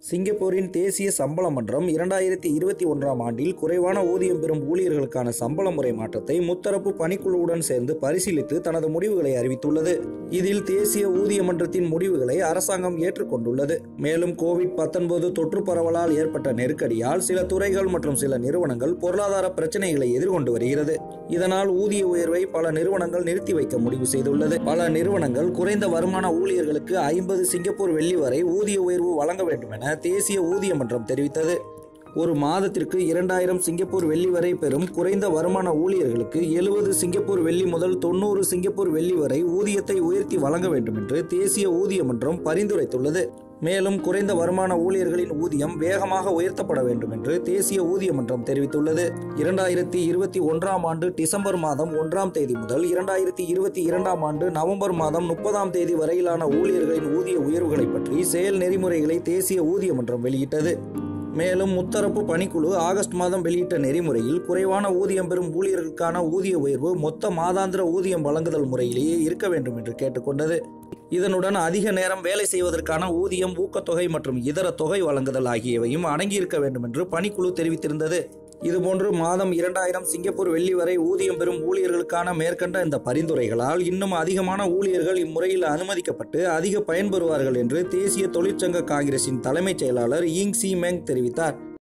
சிங்கப்பூரின் தேசிய சம்பள மன்றம் இரண்டாயிரத்தி இருபத்தி ஒன்றாம் ஆண்டில் குறைவான ஊதியம் பெறும் ஊழியர்களுக்கான சம்பள முறை மாற்றத்தை முத்தரப்பு பணிக்குழுவுடன் சேர்ந்து பரிசீலித்து தனது முடிவுகளை அறிவித்துள்ளது இதில் தேசிய ஊதிய மன்றத்தின் முடிவுகளை அரசாங்கம் ஏற்றுக்கொண்டுள்ளது மேலும் கோவிட் பத்தொன்பது தொற்று பரவலால் ஏற்பட்ட நெருக்கடியால் சில துறைகள் மற்றும் சில நிறுவனங்கள் பொருளாதார பிரச்சனைகளை எதிர்கொண்டு வருகிறது இதனால் ஊதிய உயர்வை பல நிறுவனங்கள் நிறுத்தி வைக்க முடிவு செய்துள்ளது பல நிறுவனங்கள் குறைந்த வருமான ஊழியர்களுக்கு ஐம்பது சிங்கப்பூர் வெள்ளி வரை ஊதிய உயர்வு வழங்க வேண்டும் என தேசிய ஊதிய மன்றம் தெரிவித்தது ஒரு மாதத்திற்கு இரண்டாயிரம் சிங்கப்பூர் வெள்ளி வரை பெறும் குறைந்த வருமான ஊழியர்களுக்கு எழுபது சிங்கப்பூர் வெள்ளி முதல் தொண்ணூறு சிங்கப்பூர் வெள்ளி வரை ஊதியத்தை உயர்த்தி வழங்க வேண்டும் என்று தேசிய ஊதிய மன்றம் பரிந்துரைத்துள்ளது மேலும் குறைந்த வருமான ஊழியர்களின் ஊதியம் வேகமாக உயர்த்தப்பட வேண்டும் என்று தேசிய ஊதிய மன்றம் தெரிவித்துள்ளது இரண்டாயிரத்தி இருபத்தி ஒன்றாம் ஆண்டு டிசம்பர் மாதம் ஒன்றாம் தேதி முதல் இரண்டாயிரத்தி இருபத்தி இரண்டாம் ஆண்டு நவம்பர் மாதம் முப்பதாம் தேதி வரையிலான ஊழியர்களின் ஊதிய உயர்வுகளை பற்றி செயல் நெறிமுறைகளை தேசிய ஊதிய மன்றம் வெளியிட்டது மேலும் முத்தரப்பு பணிக்குழு ஆகஸ்ட் மாதம் வெளியிட்ட நெறிமுறையில் குறைவான ஊதியம் பெறும் ஊழியர்களுக்கான ஊதிய உயர்வு மொத்த மாதாந்திர ஊதியம் வழங்குதல் முறையிலேயே இருக்க வேண்டும் என்று கேட்டுக்கொண்டது இதனுடன் அதிக நேரம் வேலை செய்வதற்கான ஊதியம் ஊக்கத்தொகை மற்றும் இதர தொகை வழங்குதல் ஆகியவையும் அடங்கியிருக்க வேண்டும் என்று பணிக்குழு தெரிவித்திருந்தது இதுபோன்று மாதம் இரண்டாயிரம் சிங்கப்பூர் வெள்ளி வரை ஊதியம் பெறும் ஊழியர்களுக்கான மேற்கண்ட இந்த பரிந்துரைகளால் இன்னும் அதிகமான ஊழியர்கள் இம்முறையில் அனுமதிக்கப்பட்டு அதிக பயன்பெறுவார்கள் என்று தேசிய தொழிற்சங்க காங்கிரசின் தலைமைச் செயலாளர் யிங் சி மெங் தெரிவித்தார்